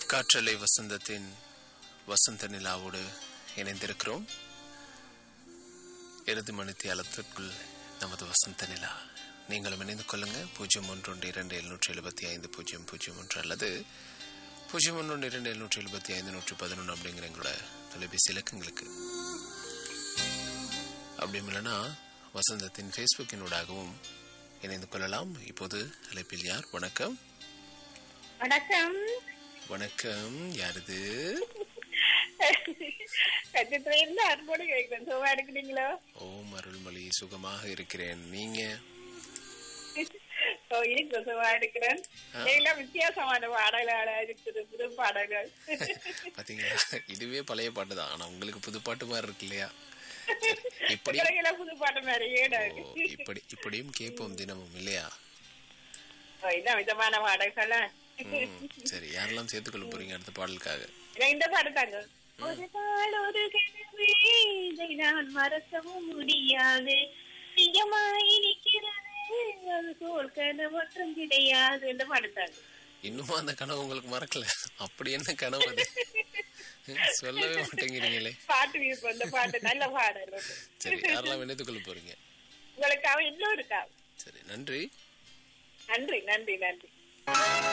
காற்றலை வசந்தத்தின் வசந்த நிலாவோடு இணைந்திருக்கிறோம் இறுதி மணித்தியாலத்திற்குள் நமது வசந்த நிலா நீங்களும் இணைந்து கொள்ளுங்க பூஜ்ஜியம் ஒன்று ஒன்று இரண்டு எழுநூற்றி எழுபத்தி ஐந்து பூஜ்ஜியம் பூஜ்ஜியம் ஒன்று அல்லது பூஜ்ஜியம் ஒன்று ஒன்று இரண்டு எழுநூற்றி எழுபத்தி ஐந்து நூற்றி பதினொன்று அப்படிங்கிற எங்களோட தொலைபேசி இலக்கங்களுக்கு அப்படியும் இல்லைன்னா வசந்தத்தின் ஃபேஸ்புக்கினூடாகவும் இணைந்து கொள்ளலாம் இப்போது அழைப்பில் யார் வணக்கம் வணக்கம் வணக்கம் யாரது கச்சத்துல இருந்து அன்போடு கேட்கிறேன் சுகமா எடுக்கிறீங்களோ ஓம் அருள்மொழி சுகமாக இருக்கிறேன் நீங்க ஓ இருக்கு சுகமா எடுக்கிறேன் எல்லாம் வித்தியாசமான பாடல்களா இருக்குது புது பாடல்கள் பாத்தீங்களா இதுவே பழைய பாட்டு தான் ஆனா உங்களுக்கு புது பாட்டு மாதிரி இருக்கு இல்லையா இப்படி எல்லாம் புது பாட்டு மாதிரி ஏடா ஓ, இருக்கு இப்படி இப்படியும் கேட்போம் தினமும் இல்லையா ஓ, இதான் விதமான பாடல்கள் ம், சரி யாரெல்லாம் சேர்த்துக்கொள்ள போறீங்க அடுத்த பாடலுக்காக இந்த பாட்டு தாங்க ஒரு நாள் ஒரு கனவு இதை நான் மறக்கவும் முடியாது நிஜமாய் இருக்கிறது அது சோல் கனவு ஒன்றும் கிடையாது இந்த பாட்டு தாங்க இன்னுமா அந்த கனவு உங்களுக்கு மறக்கல அப்படி என்ன கனவு அது சொல்லவே மாட்டேங்கிறீங்களே பாட்டு விருப்பம் இந்த பாட்டு நல்ல பாடல் சரி யாரெல்லாம் இணைத்துக்கொள்ள போறீங்க உங்களுக்காக இன்னொரு சரி நன்றி நன்றி நன்றி நன்றி